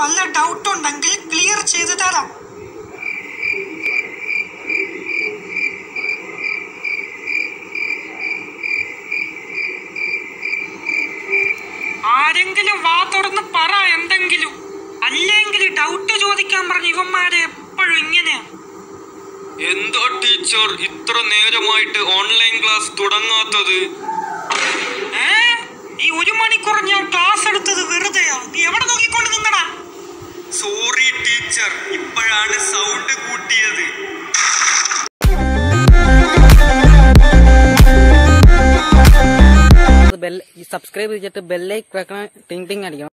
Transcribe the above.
വല്ല ഡൗട്ട് ഉണ്ടെങ്കിൽ ക്ലിയർ ചെയ്ത് തരാം ആരെങ്കിലും വാ തുറന്ന് പറ എന്തെങ്കിലും അല്ലെങ്കിൽ ഡൗട്ട് ചോദിക്കാൻ പറഞ്ഞ ഇവന്മാരെ എപ്പോഴും ഇങ്ങനെയാ എന്താ ടീച്ചർ ഇത്ര നേരമായിട്ട് ഓൺലൈൻ ക്ലാസ് തുടങ്ങാത്തത് ഏ ഈ ഒരു മണിക്കൂർ ഞാൻ ക്ലാസ് എടുത്തത് വെറുതെയാ നീ എവിടെ നോക്കിക്കൊണ്ട് നിന്നടാ സോറി ടീച്ചർ ഇപ്പോഴാണ് സൗണ്ട് കൂട്ടിയത് ബെൽ സബ്സ്ക്രൈബ് ചെയ്തിട്ട് ബെല്ലൈക്ക് വെക്കണം ടിങ് ടിങ് അടിക്കണം